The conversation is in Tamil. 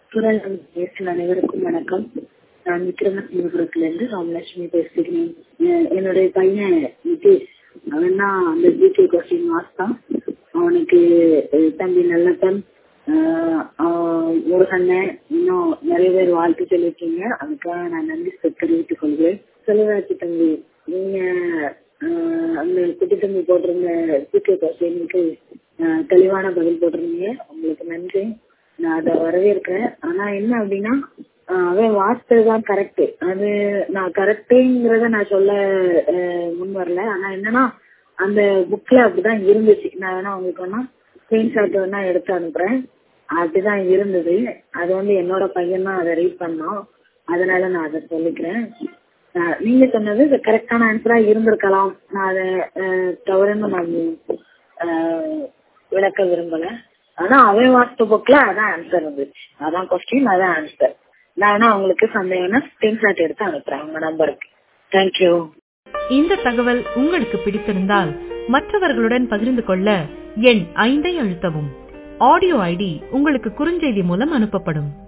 குரல் பேசும் அனைவருக்கும் வணக்கம் நான் விக்ரமசிங்கபுரத்திலிருந்து ராமலட்சுமி பேசுகிறேன் எ- என்னுடைய பையன் நிதிஷ் அவன் தான் அந்த ஜிகே கொஸ்டின் மார்க்ஸ் தான் அவனுக்கு அஹ், தம்பி நல்லப்பன் ஆஹ், ஆஹ், முருகண்ணன் இன்னும் நிறைய பேர் வாழ்த்து சொல்லியிருக்கீங்க அதுக்காக நான் நன்றி சொ- தெரிவித்துக் கொள்கிறேன் செல்வராஜ் தம்பி நீங்க ஆஹ், அந்த குட்டி தம்பி போட்டிருந்த ஜிகே கொஸ்டினுக்கு தெளிவான பதில் போட்டிருந்தீங்க உங்களுக்கு நன்றி நான் அதை வரவேற்கிறேன் ஆனா என்ன அப்படின்னா ஆஹ் அவன் வாசித்தது தான் கரெக்ட் அது நான் கரெக்டுங்கிறத நான் சொல்ல ஆஹ் முன் வரல ஆனா என்னன்னா அந்த புக்ல அப்படிதான் இருந்துச்சு நான் வேணா உங்களுக்கு வேணா ஸ்கிரீன்ஷாட் வேணா எடுத்து அனுப்புறேன் அப்படிதான் இருந்தது அது வந்து என்னோட பையன் தான் அதை ரீட் பண்ணோம் அதனால நான் அதை சொல்லிக்கிறேன் ஆஹ் நீங்க சொன்னது கரெக்டான ஆன்சரா இருந்திருக்கலாம் நான் அதை ஆஹ் தவறுன்னு நான் ஆஹ் விளக்க விரும்பல ஆனா அவன் வாஸ்து புக்ல அதான் ஆன்சர் இருந்துச்சு அதான் கொஸ்டின் அதான் ஆன்சர் நான் வேணா உங்களுக்கு சந்தேகம்னா ஸ்கிரீன்ஷாட் எடுத்து அனுப்புறேன் உங்க நம்பருக்கு தேங்க்யூ இந்த தகவல் உங்களுக்கு பிடித்திருந்தால் மற்றவர்களுடன் பகிர்ந்து கொள்ள எண் ஐந்தை அழுத்தவும் ஆடியோ ஐடி உங்களுக்கு குறுஞ்செய்தி மூலம் அனுப்பப்படும்